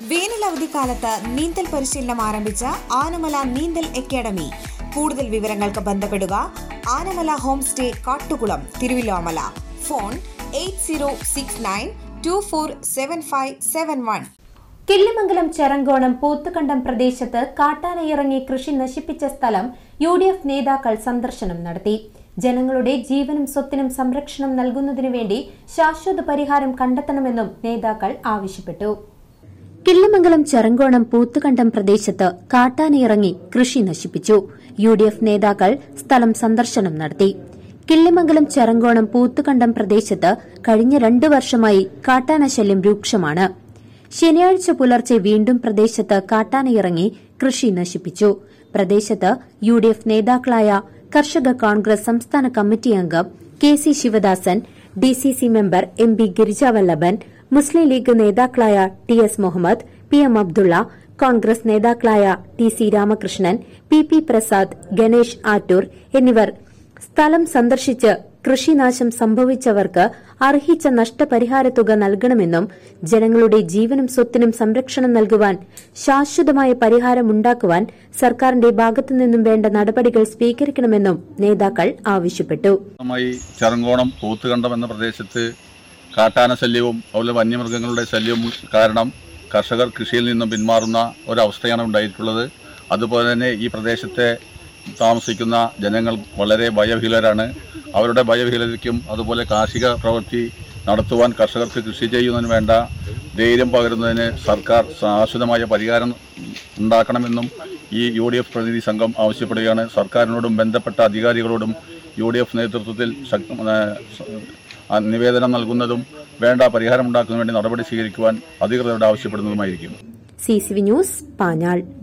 വേനൽ അവധിക്കാലത്ത് നീന്തൽ പരിശീലനം ആരംഭിച്ച ആനമല നീന്തൽ അക്കാദമി കൂടുതൽ വിവരങ്ങൾക്ക് ബന്ധപ്പെടുക Anamala home stay Kattukulam Thiruvilwamala phone eight zero six nine two four seven five seven one Killimangalam Cherankonam Pothukandam പ്രദേശത്ത് കാട്ടാനയിറങ്ങി കൃഷി നശിപ്പിച്ച സ്ഥലം യു ഡി എഫ് നേതാക്കൾ സന്ദർശനം നടത്തി ജനങ്ങളുടെ ജീവനും സ്വത്തിനും സംരക്ഷണം നൽകുന്നതിനു വേണ്ടി ശാശ്വത പരിഹാരം കണ്ടെത്തണമെന്നും നേതാക്കൾ ആവശ്യപ്പെട്ടു കിള്ളിമംഗലം ചെറങ്കോണം പൂത്തുകണ്ടം പ്രദേശത്ത് കാട്ടാനയിറങ്ങി കൃഷി നശിപ്പിച്ചു യു ഡി എഫ് നേതാക്കൾ സ്ഥലം സന്ദർശനം നടത്തി കിള്ളിമംഗലം ചെറങ്കോണം പൂത്തുകണ്ടം പ്രദേശത്ത് കഴിഞ്ഞ രണ്ടു വർഷമായി കാട്ടാന ശല്യം രൂക്ഷമാണ് ശനിയാഴ്ച പുലർച്ചെ വീണ്ടും പ്രദേശത്ത് കാട്ടാനയിറങ്ങി കൃഷി നശിപ്പിച്ചു പ്രദേശത്ത് യു ഡി എഫ് നേതാക്കളായ കർഷക കോൺഗ്രസ് സംസ്ഥാന കമ്മിറ്റി അംഗം K C Sivadasan D C C member M B Girijavallabhan Muslim League നേതാക്കളായ T S Muhammad P M Abdulla Congress നേതാക്കളായ T C Ramakrishnan P P Prasad Ganesh Attoor എന്നിവർ സ്ഥലം സന്ദർശിച്ച് കൃഷിനാശം സംഭവിച്ചവർക്ക് അർഹിച്ച നഷ്ടപരിഹാര തുക നൽകണമെന്നും ജനങ്ങളുടെ ജീവനും സ്വത്തിനും സംരക്ഷണം നൽകുവാൻ ശാശ്വതമായ പരിഹാരമുണ്ടാക്കുവാൻ സർക്കാരിന്റെ ഭാഗത്തുനിന്നും വേണ്ട നടപടികൾ സ്വീകരിക്കണമെന്നും നേതാക്കൾ ആവശ്യപ്പെട്ടു മായി ചെറങ്കോണം പോത്തുകണ്ടം എന്ന പ്രദേശത്ത് കാട്ടാന ശല്യവും അതുപോലെ വന്യമൃഗങ്ങളുടെ ശല്യവും കാരണം കർഷകർ കൃഷിയിൽ നിന്നും പിന്മാറുന്ന ഒരവസ്ഥയാണ് ഉണ്ടായിട്ടുള്ളത് അതുപോലെ തന്നെ ഈ പ്രദേശത്തെ താമസിക്കുന്ന ജനങ്ങൾ വളരെ ഭയഭീലരാണ് അവരുടെ ഭയഭീലതയ്ക്കും അതുപോലെ കാർഷിക പ്രവൃത്തി നടത്തുവാൻ കർഷകർക്ക് കൃഷി ചെയ്യുന്നതിന് വേണ്ട ധൈര്യം പകരുന്നതിന് സർക്കാർ ശാശ്വതമായ പരിഹാരം ഉണ്ടാക്കണമെന്നും ഈ യു ഡി എഫ് പ്രതിനിധി സംഘം ആവശ്യപ്പെടുകയാണ് സർക്കാരിനോടും ബന്ധപ്പെട്ട അധികാരികളോടും യു ഡി എഫ് നേതൃത്വത്തിൽ ശക്ത- ആ, നിവേദനം നൽകുന്നതും വേണ്ട പരിഹാരം ഉണ്ടാക്കുന്നതിന് വേണ്ടി നടപടി സ്വീകരിക്കുവാൻ അധികൃതരോട് ആവശ്യപ്പെടുന്നതുമായിരിക്കും C C V news Panjal